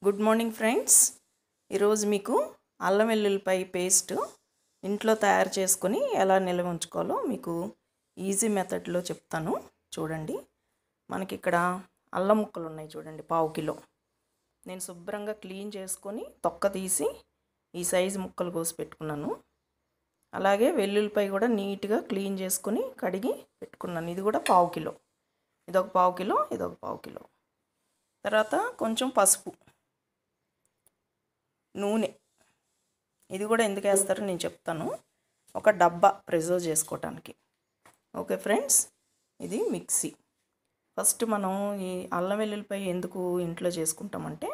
good morning friends ఈరోజు మీకు అల్లం వెల్లుల్లిపాయ పేస్ట్ ఇంట్లో తయారు చేసుకొని ఎలా నిల్వ ఉంచుకోవాలో మీకు ఈజీ మెథడ్లో చెప్తాను చూడండి మనకి ఇక్కడ అల్లం ముక్కలు ఉన్నాయి చూడండి పావు కిలో నేను శుభ్రంగా క్లీన్ చేసుకొని తొక్క తీసి ఈ సైజు ముక్కలు కోసి పెట్టుకున్నాను అలాగే వెల్లుల్లిపాయ కూడా నీట్గా క్లీన్ చేసుకొని కడిగి పెట్టుకున్నాను ఇది కూడా పావు కిలో ఇదొక పావు కిలో ఇదొక పావు కిలో తర్వాత కొంచెం పసుపు నూనె ఇది కూడా ఎందుకు వేస్తారో నేను చెప్తాను ఒక డబ్బా ప్రిజర్వ్ చేసుకోవటానికి ఓకే ఫ్రెండ్స్ ఇది మిక్సీ ఫస్ట్ మనం ఈ అల్లం వెల్లుల్లిపాయ ఎందుకు ఇంట్లో చేసుకుంటామంటే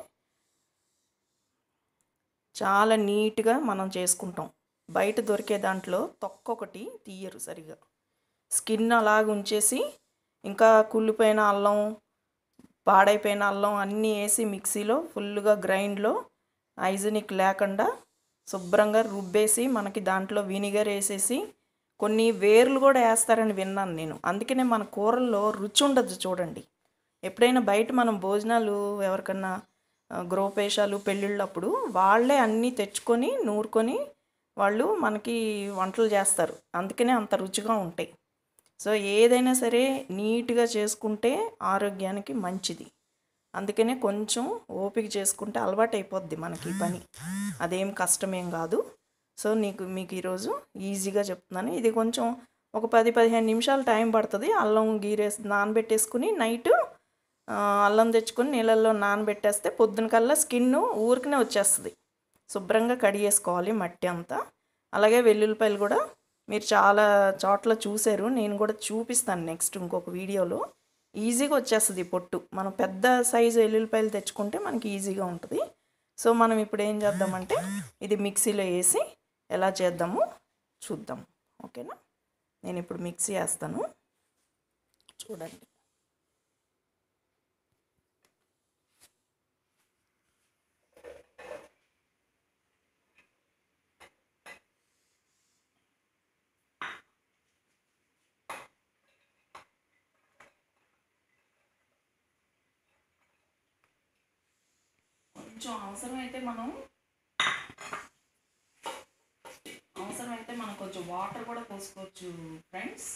చాలా నీట్గా మనం చేసుకుంటాం బయట దొరికే దాంట్లో తొక్క ఒకటి తీయరు సరిగా స్కిన్ అలాగ ఉంచేసి ఇంకా కుళ్ళిపోయిన అల్లం పాడైపోయిన అల్లం అన్నీ వేసి మిక్సీలో ఫుల్గా గ్రైండ్లో హైజీనిక్ లేకుండా శుభ్రంగా రుబ్బేసి మనకి దాంట్లో వినిగర్ వేసేసి కొన్ని వేర్లు కూడా వేస్తారని విన్నాను నేను అందుకనే మన కూరల్లో రుచి ఉండదు చూడండి ఎప్పుడైనా బయట మనం భోజనాలు ఎవరికన్నా గృహపేషాలు పెళ్ళిళ్ళప్పుడు వాళ్ళే అన్నీ తెచ్చుకొని నూరుకొని వాళ్ళు మనకి వంటలు చేస్తారు అందుకనే అంత రుచిగా ఉంటాయి సో ఏదైనా సరే నీట్గా చేసుకుంటే ఆరోగ్యానికి మంచిది అందుకనే కొంచెం ఓపిక చేసుకుంటే అలవాటు అయిపోద్ది మనకి పని అదేం కష్టమేం కాదు సో నీకు మీకు ఈరోజు ఈజీగా చెప్తున్నాను ఇది కొంచెం ఒక పది పదిహేను నిమిషాలు టైం పడుతుంది అల్లం గీరేసి నానబెట్టేసుకుని నైట్ అల్లం తెచ్చుకొని నీళ్ళల్లో నానబెట్టేస్తే పొద్దున కల్లా స్కిన్ ఊరికనే వచ్చేస్తుంది శుభ్రంగా కడిగేసుకోవాలి మట్టి అంతా అలాగే వెల్లుల్లిపాయలు కూడా మీరు చాలా చోట్ల చూశారు నేను కూడా చూపిస్తాను నెక్స్ట్ ఇంకొక వీడియోలో ఈజీగా వచ్చేస్తుంది పొట్టు మనం పెద్ద సైజు వెల్లుల్లిపాయలు తెచ్చుకుంటే మనకి ఈజీగా ఉంటుంది సో మనం ఇప్పుడు ఏం చేద్దామంటే ఇది మిక్సీలో వేసి ఎలా చేద్దామో చూద్దాం ఓకేనా నేను ఇప్పుడు మిక్సీ వేస్తాను చూడండి కొంచెం అవసరమైతే మనం అవసరమైతే మనం కొంచెం వాటర్ కూడా పోసుకోవచ్చు ఫ్రెండ్స్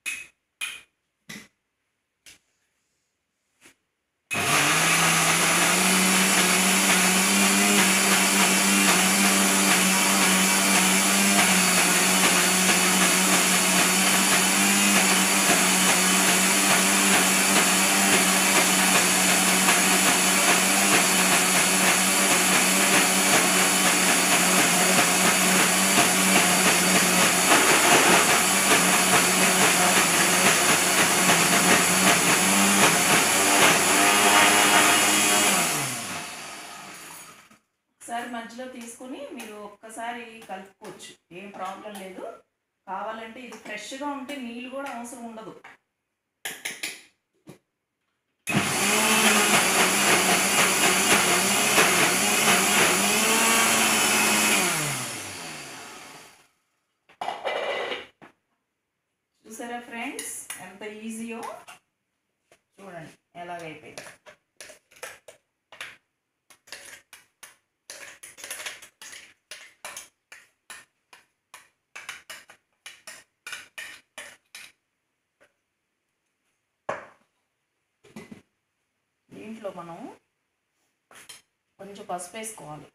ఒకసారి మధ్యలో తీసుకుని మీరు ఒక్కసారి కలుపుకోవచ్చు ఏం ప్రాబ్లం లేదు కావాలంటే ఇది ఫ్రెష్గా ఉంటే నీళ్ళు కూడా అవసరం ఉండదు చూసారా ఫ్రెండ్స్ ఎంత ఈజీయో చూడండి ఎలాగైపోయింది దీంట్లో మనం కొంచెం పసుపు వేసుకోవాలి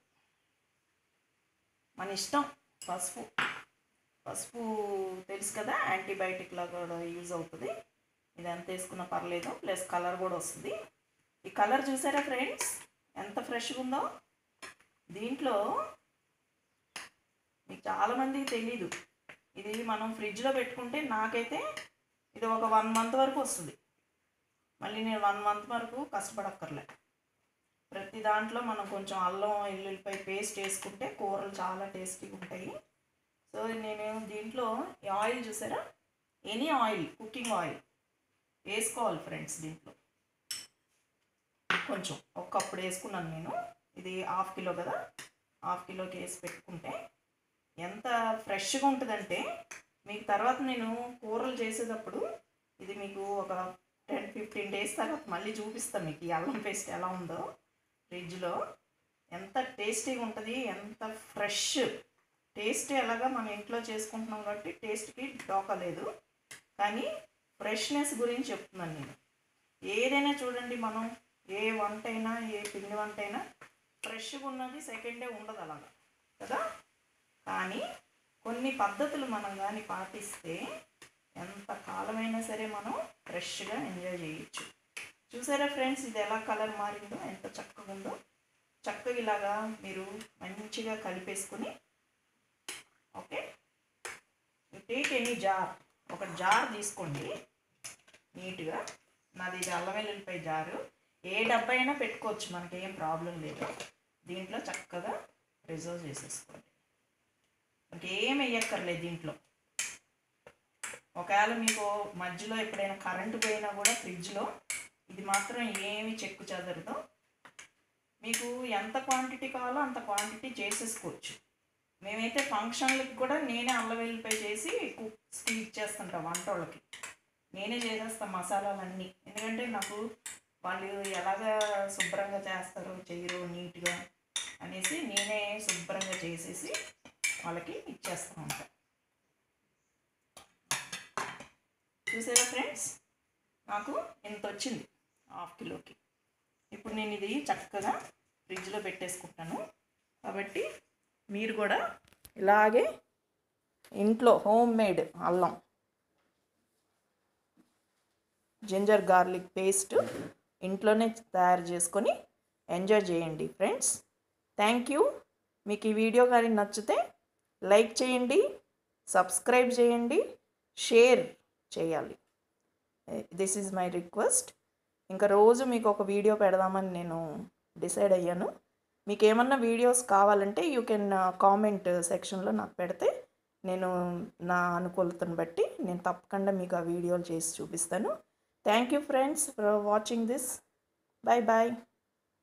మన ఇష్టం పసుపు పసుపు తెలుసు కదా యాంటీబయాటిక్ లాగా కూడా యూజ్ అవుతుంది ఇది ఎంత వేసుకున్నా పర్లేదు ప్లస్ కలర్ కూడా వస్తుంది ఈ కలర్ చూసారా ఫ్రెండ్స్ ఎంత ఫ్రెష్గా ఉందో దీంట్లో మీకు చాలామందికి తెలీదు ఇది మనం ఫ్రిడ్జ్లో పెట్టుకుంటే నాకైతే ఇది ఒక వన్ మంత్ వరకు వస్తుంది మళ్ళీ నేను వన్ మంత్ వరకు కష్టపడక్కర్లే ప్రతి దాంట్లో మనం కొంచెం అల్లం ఎల్లుల్లిపాయ పేస్ట్ వేసుకుంటే కూరలు చాలా టేస్టీగా ఉంటాయి సో నేను దీంట్లో ఈ ఆయిల్ చూసారా ఎనీ ఆయిల్ కుకింగ్ ఆయిల్ వేసుకోవాలి ఫ్రెండ్స్ దీంట్లో కొంచెం ఒక కప్పుడు వేసుకున్నాను నేను ఇది హాఫ్ కిలో కదా హాఫ్ కిలోకి వేసి పెట్టుకుంటే ఎంత ఫ్రెష్గా ఉంటుందంటే మీకు తర్వాత నేను కూరలు చేసేటప్పుడు ఇది మీకు ఒక టెన్ ఫిఫ్టీన్ డేస్ తర్వాత మళ్ళీ చూపిస్తాను మీకు ఈ అల్లం పేస్ట్ ఎలా ఉందో ఫ్రిడ్జ్లో ఎంత టేస్టీగా ఉంటుంది ఎంత ఫ్రెష్ టేస్ట్ ఎలాగా మనం ఇంట్లో చేసుకుంటున్నాం కాబట్టి టేస్ట్కి డోకా లేదు కానీ ఫ్రెష్నెస్ గురించి చెప్తున్నాను నేను ఏదైనా చూడండి మనం ఏ వంట అయినా ఏ పిండి వంట అయినా ఫ్రెష్గా ఉన్నది సెకండ్ డే ఉండదు అలాగా కదా కానీ కొన్ని పద్ధతులు మనం కానీ పాటిస్తే ఎంత కాలమైనా సరే మనం ఫ్రెష్గా ఎంజాయ్ చేయొచ్చు చూసారా ఫ్రెండ్స్ ఇది ఎలా కలర్ మారిందో ఎంత చక్కగా ఉందో చక్కగా ఇలాగా మీరు మంచిగా కలిపేసుకుని ఓకే టేక్ ఎనీ జార్ ఒక జార్ తీసుకోండి నీట్గా నాది ఇది అల్లం వెల్లుల్లిపాయ జారు ఏ డబ్బా అయినా పెట్టుకోవచ్చు మనకి ఏం ప్రాబ్లం లేదు దీంట్లో చక్కగా రిజర్వ్ చేసేసుకోండి ఇంకేం వేయక్కర్లేదు దీంట్లో ఒకవేళ మీకు మధ్యలో ఎప్పుడైనా కరెంటు పోయినా కూడా ఫ్రిడ్జ్లో ఇది మాత్రం ఏమి చెక్కు చెదరదు మీకు ఎంత క్వాంటిటీ కావాలో అంత క్వాంటిటీ చేసేసుకోవచ్చు మేమైతే ఫంక్షన్లకు కూడా నేనే అల్లం వెల్లిపాయ చేసి కుక్స్కి ఇచ్చేస్తుంటాం వంట వాళ్ళకి నేనే చేసేస్తాను మసాలాలన్నీ ఎందుకంటే నాకు వాళ్ళు ఎలాగ శుభ్రంగా చేస్తారో చెయ్యరు నీట్గా అనేసి నేనే శుభ్రంగా చేసేసి వాళ్ళకి ఇచ్చేస్తూ ఉంటాను చూసారా ఫ్రెండ్స్ నాకు ఇంత వచ్చింది హాఫ్ కిలోకి ఇప్పుడు నేను ఇది చక్కగా ఫ్రిడ్జ్లో పెట్టేసుకుంటాను కాబట్టి మీరు కూడా ఇలాగే ఇంట్లో హోమ్ మేడ్ అల్లం జింజర్ గార్లిక్ పేస్ట్ ఇంట్లోనే తయారు చేసుకొని ఎంజాయ్ చేయండి ఫ్రెండ్స్ థ్యాంక్ యూ మీకు ఈ వీడియో కానీ నచ్చితే లైక్ చేయండి సబ్స్క్రైబ్ చేయండి షేర్ చేయాలి దిస్ ఈజ్ మై రిక్వెస్ట్ ఇంకా రోజు మీకు ఒక వీడియో పెడదామని నేను డిసైడ్ అయ్యాను మీకు ఏమన్నా వీడియోస్ కావాలంటే యూ కెన్ కామెంట్ సెక్షన్లో నాకు పెడితే నేను నా అనుకూలతను బట్టి నేను తప్పకుండా మీకు ఆ వీడియోలు చేసి చూపిస్తాను thank you friends for watching this bye bye